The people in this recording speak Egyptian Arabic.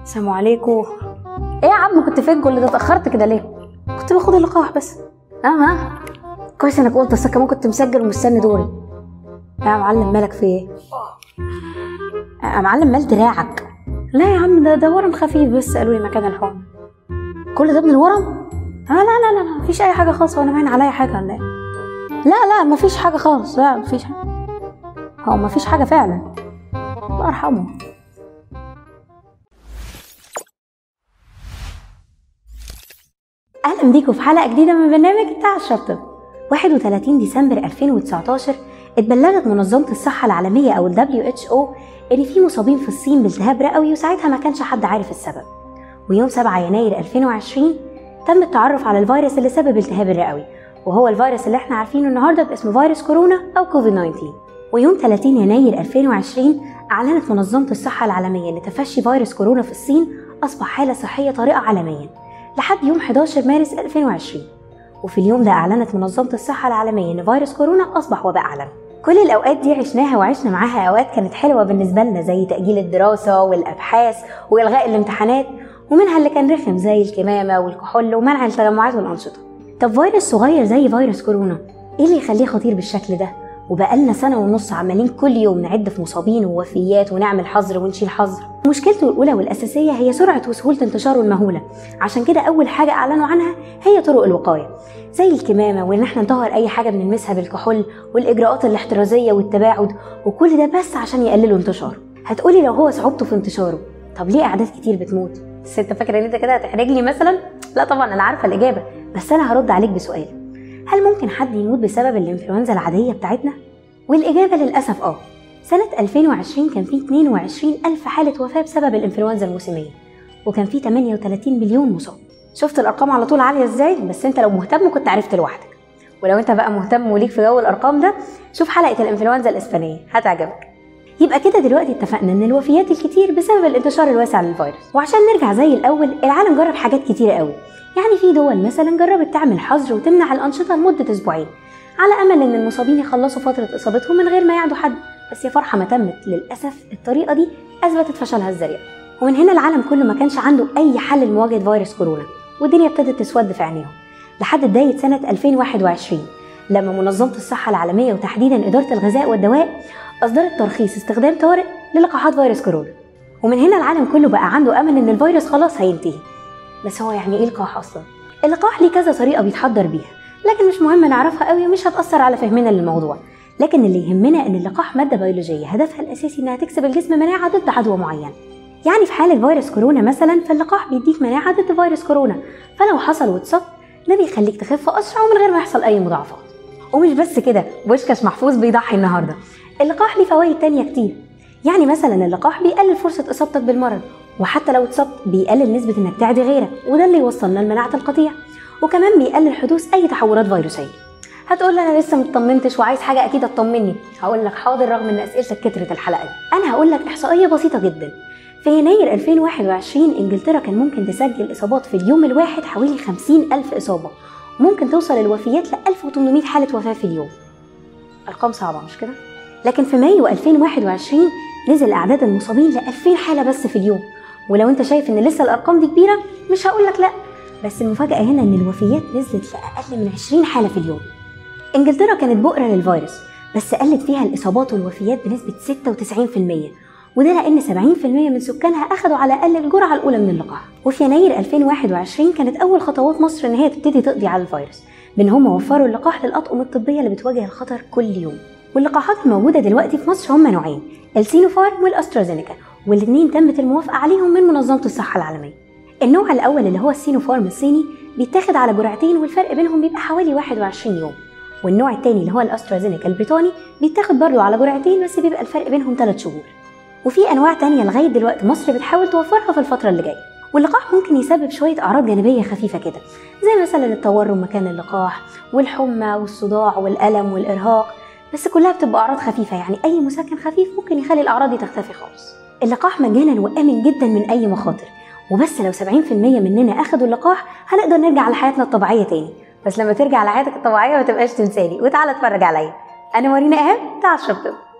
السلام عليكم ايه يا عم كنت فين كل ده اتاخرت كده ليه كنت باخد اللقاح بس اه ها كويس انك قلت اصل كمان كنت مسجل ومستني دوري يا معلم مالك في ايه يا معلم مال دراعك لا يا عم ده ده ورم خفيف بس قالوا لي مكان الحقن كل ده من الورم آه لا لا لا لا مفيش اي حاجه خالص وانا باين عليا حاجه ولا ايه لا لا مفيش حاجه خالص لا مفيش حاجه هو مفيش حاجه فعلا الله يرحمه اهلا بيكم في حلقه جديده من برنامج بتاع الشطب 31 ديسمبر 2019 اتبلغت منظمه الصحه العالميه او ال WHO ان في مصابين في الصين بالتهاب رئوي وساعتها ما كانش حد عارف السبب ويوم 7 يناير 2020 تم التعرف على الفيروس اللي سبب التهاب الرئوي وهو الفيروس اللي احنا عارفينه النهارده باسم فيروس كورونا او كوفيد 19 ويوم 30 يناير 2020 أعلنت منظمة الصحة العالمية أن تفشي فيروس كورونا في الصين أصبح حالة صحية طارئة عالميا لحد يوم 11 مارس 2020 وفي اليوم ده أعلنت منظمة الصحة العالمية أن فيروس كورونا أصبح وباء عالمي كل الأوقات دي عشناها وعشنا معاها أوقات كانت حلوة بالنسبة لنا زي تأجيل الدراسة والأبحاث وإلغاء الامتحانات ومنها اللي كان رخم زي الكمامة والكحول ومنع التجمعات والأنشطة طب فيروس صغير زي فيروس كورونا إيه اللي يخليه خطير بالشكل ده؟ وبقالنا سنة ونص عمالين كل يوم نعد في مصابين ووفيات ونعمل حظر ونشيل حظر مشكلته الأولى والأساسية هي سرعة وسهولة انتشاره المهولة عشان كده أول حاجة أعلنوا عنها هي طرق الوقاية زي الكمامة وإن احنا نطهر أي حاجة بنلمسها بالكحول والإجراءات الاحترازية والتباعد وكل ده بس عشان يقللوا انتشاره هتقولي لو هو صعوبته في انتشاره طب ليه أعداد كتير بتموت؟ بس أنت فاكر إن أنت كده هتحرجني مثلا؟ لا طبعا أنا عارفة الإجابة بس أنا هرد عليك بسؤال هل ممكن حد يموت بسبب الانفلونزا العادية بتاعتنا؟ والإجابة للأسف آه سنة 2020 كان في 22 ألف حالة وفاة بسبب الإنفلونزا الموسمية وكان في 38 مليون مصاب شفت الأرقام على طول عالية إزاي بس أنت لو مهتم كنت عرفت لوحدك ولو أنت بقى مهتم وليك في جو الأرقام ده شوف حلقة الإنفلونزا الإسبانية هتعجبك يبقى كده دلوقتي اتفقنا ان الوفيات الكتير بسبب الانتشار الواسع للفيروس وعشان نرجع زي الاول العالم جرب حاجات كتيرة قوي يعني في دول مثلا جربت تعمل حظر وتمنع الانشطه لمده اسبوعين على امل ان المصابين يخلصوا فتره اصابتهم من غير ما يعدوا حد بس يا فرحه ما تمت للاسف الطريقه دي اثبتت فشلها الذريع ومن هنا العالم كله ما كانش عنده اي حل لمواجهه فيروس كورونا والدنيا ابتدت تسود في عينيهم لحد بدايه سنه 2021 لما منظمه الصحه العالميه وتحديدا اداره الغذاء والدواء اصدرت ترخيص استخدام طارئ للقاحات فيروس كورونا ومن هنا العالم كله بقى عنده امل ان الفيروس خلاص هينتهي بس هو يعني ايه اللقاح اصلا اللقاح ليه كذا طريقه بيتحضر بيها لكن مش مهم نعرفها قوي ومش هتأثر على فهمنا للموضوع لكن اللي يهمنا ان اللقاح مادة بيولوجية هدفها الأساسي انها تكسب الجسم مناعة ضد عدوى معين يعني في حالة فيروس كورونا مثلا فاللقاح بيديك مناعة ضد فيروس كورونا فلو حصل واتصبت ده بيخليك تخف أسرع ومن غير ما يحصل أي مضاعفات ومش بس كده بوشكاش محفوظ بيضحي النهاردة اللقاح ليه فوائد تانية كتير يعني مثلا اللقاح بيقلل فرصة إصابتك بالمرض وحتى لو اتصبت بيقلل نسبة انك تعدي غيرك وده اللي يوصلنا لمناعة القطيع وكمان بيقلل حدوث اي تحورات فيروسيه هتقول انا لسه مطمنتش وعايز حاجه اكيد تطمني هقول لك حاضر رغم ان اسئلتك كترت الحلقه دي انا هقول لك احصائيه بسيطه جدا في يناير 2021 انجلترا كان ممكن تسجل اصابات في اليوم الواحد حوالي 50 الف اصابه ممكن توصل الوفيات ل 1800 حاله وفاه في اليوم ارقام صعبه مش كده لكن في مايو 2021 نزل اعداد المصابين ل 2000 حاله بس في اليوم ولو انت شايف ان لسه الارقام دي كبيره مش هقول لك لا بس المفاجأة هنا إن الوفيات نزلت لأقل من 20 حالة في اليوم. إنجلترا كانت بؤرة للفيروس بس قلت فيها الإصابات والوفيات بنسبة 96% وده لأن 70% من سكانها أخدوا على الأقل الجرعة الأولى من اللقاح. وفي يناير 2021 كانت أول خطوات مصر إن هي تبتدي تقضي على الفيروس بإن هم وفروا اللقاح للأطقم الطبية اللي بتواجه الخطر كل يوم. واللقاحات الموجودة دلوقتي في مصر هم نوعين السينوفارم والأسترازينيكا والاتنين تمت الموافقة عليهم من منظمة الصحة العالمية. النوع الأول اللي هو السينوفارم الصيني بيتاخد على جرعتين والفرق بينهم بيبقى حوالي 21 يوم والنوع التاني اللي هو الأسترازينيكا البريطاني بيتاخد برضه على جرعتين بس بيبقى الفرق بينهم 3 شهور وفي أنواع تانية لغاية دلوقتي مصر بتحاول توفرها في الفترة اللي جاية واللقاح ممكن يسبب شوية أعراض جانبية خفيفة كده زي مثلا التورم مكان اللقاح والحمى والصداع والألم والإرهاق بس كلها بتبقى أعراض خفيفة يعني أي مسكن خفيف ممكن يخلي الأعراض دي تختفي خالص اللقاح مجانا وآمن جدا من أي مخاطر وبس لو 70% مننا اخدوا اللقاح هنقدر نرجع لحياتنا الطبيعيه تاني بس لما ترجع لحياتك الطبيعيه ما تبقاش تنساني وتعالى اتفرج عليا انا مارينا ايهاب بتاع الشطب